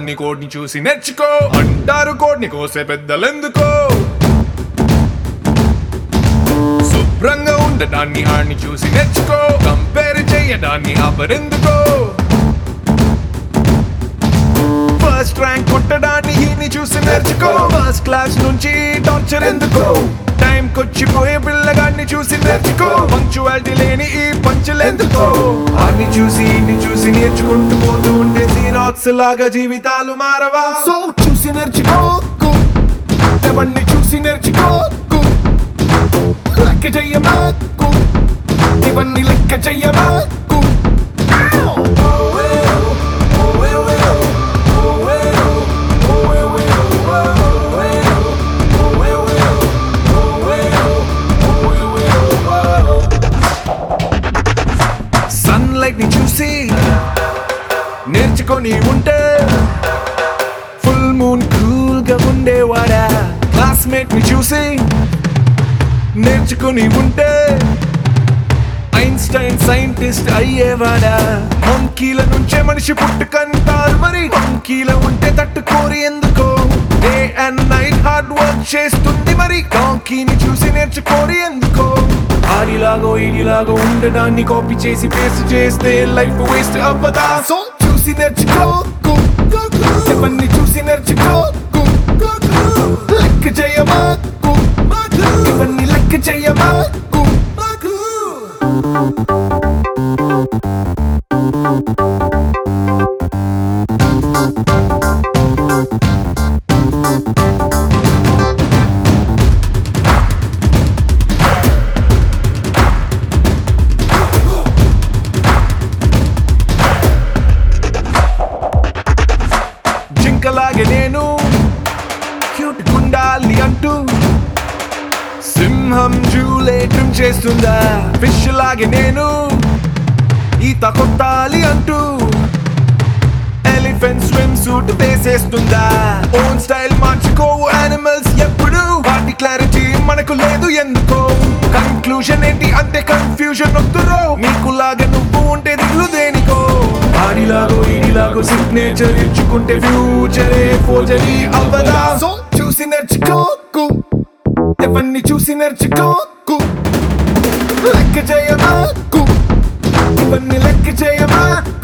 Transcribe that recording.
దాన్ని కోడ్ని చూసి నేర్చుకో అంటారు కోడ్ని కోసే పెద్దలెందుకో శుభ్రంగా ఉండడాన్ని ఆడిని చూసి నేర్చుకో కంపేర్ చేయడాన్ని ఆపరెందుకో ఫస్ట్ ర్యాంక్ కొట్టడాన్ని ఈయన్ని చూసి నేర్చుకో ఫస్ట్ క్లాస్ నుంచి టార్చర్ ఎందుకో టైం కొచ్చిపోయే పిల్లగాడిని చూసి నేర్చుకో పంక్చువాలిటీ లేని ఈ పంచులెందుకో అన్ని చూసి ఇన్ని చూసి నేర్చుకుంటూ పోతూ ఉంటే జీరాక్స్ లాగా జీవితాలు మారవా సో చూసి నేర్చుకోకు ఎవరిని చూసి నేర్చుకోకు లెక్క చెయ్యమాకు ఇవన్నీ లెక్క చెయ్యమాకు సన్లైట్ ని చూసి నేర్చుకొని ఉంటే ఫుల్ మూన్ కూల్ గా ఉండేవాడా క్లాస్మేట్ ని చూసి నేర్చుకొని ఉంటే ఐన్స్టైన్ సైంటిస్ట్ అయ్యేవాడా మంకీల నుంచే మనిషి పుట్టుకంటారు మరి మంకీల ఉంటే తట్టుకోరి ఎందుకో day and night hard work చేస్తుంది మరి డాంకీని చూసి నేర్చుకోరి ఎందుకో ఆడిలాగో ఈడిలాగో ఉండడాన్ని కాపీ చేసి పేస్ట్ చేస్తే లైఫ్ వేస్ట్ అవ్వదా సో చూసి నేర్చుకోకు ఎవరిని చూసి నేర్చుకోకు లెక్క చెయ్యమాకు ఇవన్నీ లెక్క చెయ్యమాకు జింకలాగే నేను క్యూట్ గుండాలి అంటూ సింహం జూలేటం చేస్తుందా ఫిష్ లాగే నేను ఈత కొట్టాలి అంటూ ఎలిఫెంట్ స్విమ్ సూట్ వేసేస్తుందా ఓన్ స్టైల్ మార్చుకోవు యానిమల్స్ ఎప్పుడు వాటి క్లారిటీ మనకు లేదు ఎందుకో కన్క్లూజన్ ఏంటి అంటే కన్ఫ్యూజన్ వద్దురో నీకు లాగా నువ్వు ఉంటే దిగులు దేనికో ఆడిలాగో ఈడిలాగో సిగ్నేచర్ ఇచ్చుకుంటే ఫ్యూచరే ఫోజరీ అవ్వదా సో చూసి నేర్చుకోకు ఎవరిని చూసి నేర్చుకోకు లెక్క చేయమాకు ఇవన్నీ లెక్క చేయమాకు